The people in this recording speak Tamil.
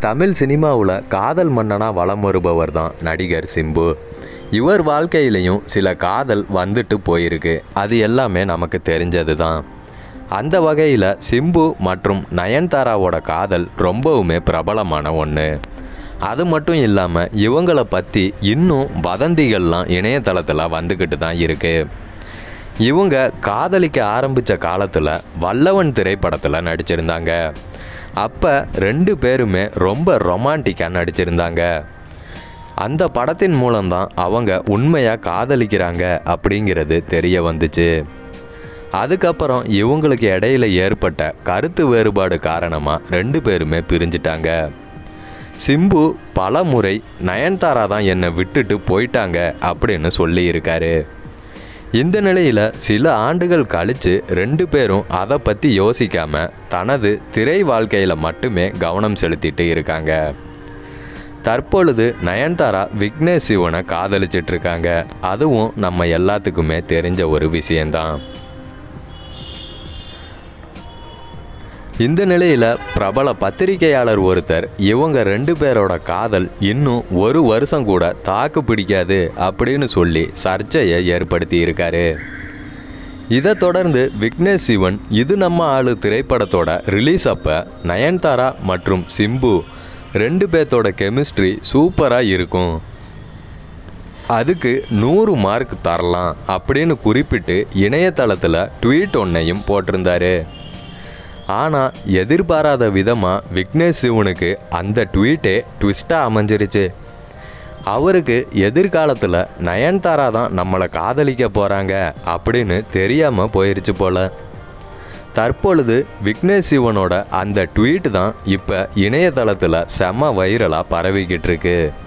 தமிழ் சினிமாவில் காதல் மன்னனாக வலம் வருபவர் தான் நடிகர் சிம்பு இவர் வாழ்க்கையிலையும் சில காதல் வந்துட்டு போயிருக்கு அது எல்லாமே நமக்கு தெரிஞ்சது தான் அந்த வகையில் சிம்பு மற்றும் நயன்தாராவோட காதல் ரொம்பவுமே பிரபலமான ஒன்று அது மட்டும் இல்லாமல் இவங்கள பற்றி இன்னும் வதந்திகள்லாம் இணையதளத்தில் வந்துக்கிட்டு தான் இருக்குது இவங்க காதலிக்க ஆரம்பித்த காலத்தில் வல்லவன் திரைப்படத்தில் நடிச்சிருந்தாங்க அப்போ ரெண்டு பேருமே ரொம்ப ரொமான்டிக்காக நடிச்சிருந்தாங்க அந்த படத்தின் மூலம்தான் அவங்க உண்மையாக காதலிக்கிறாங்க அப்படிங்கிறது தெரிய வந்துச்சு அதுக்கப்புறம் இவங்களுக்கு இடையில ஏற்பட்ட கருத்து வேறுபாடு காரணமாக ரெண்டு பேருமே பிரிஞ்சிட்டாங்க சிம்பு பல முறை நயன்தாரா தான் என்னை விட்டுட்டு போயிட்டாங்க அப்படின்னு சொல்லியிருக்காரு இந்த நிலையில் சில ஆண்டுகள் கழித்து ரெண்டு பேரும் அதை பற்றி யோசிக்காம தனது திரை வாழ்க்கையில் மட்டுமே கவனம் செலுத்திட்டு இருக்காங்க தற்பொழுது நயன்தாரா விக்னேஷ் சிவனை காதலிச்சிட்டு இருக்காங்க அதுவும் நம்ம எல்லாத்துக்குமே தெரிஞ்ச ஒரு விஷயந்தான் இந்த நிலையில் பிரபல பத்திரிகையாளர் ஒருத்தர் இவங்க ரெண்டு பேரோட காதல் இன்னும் ஒரு வருஷம் கூட தாக்கு பிடிக்காது அப்படின்னு சொல்லி சர்ச்சையை ஏற்படுத்தி இருக்காரு இதை தொடர்ந்து விக்னேஷ் சிவன் இது நம்ம ஆளு திரைப்படத்தோட ரிலீஸ் அப்போ நயன்தாரா மற்றும் சிம்பு ரெண்டு பேர்த்தோட கெமிஸ்ட்ரி சூப்பராக இருக்கும் அதுக்கு நூறு மார்க் தரலாம் அப்படின்னு குறிப்பிட்டு இணையதளத்தில் ட்வீட் ஒன்றையும் போட்டிருந்தாரு ஆனால் எதிர்பாராத விதமாக விக்னேஷ் சிவனுக்கு அந்த ட்வீட்டே ட்விஸ்ட்டாக அமைஞ்சிருச்சு அவருக்கு எதிர்காலத்தில் நயன்தாரா தான் நம்மளை காதலிக்க போகிறாங்க அப்படின்னு தெரியாமல் போயிருச்சு போல தற்பொழுது விக்னேஷ் சிவனோட அந்த ட்வீட் தான் இப்போ இணையதளத்தில் செம வைரலாக பரவிக்கிட்டு இருக்கு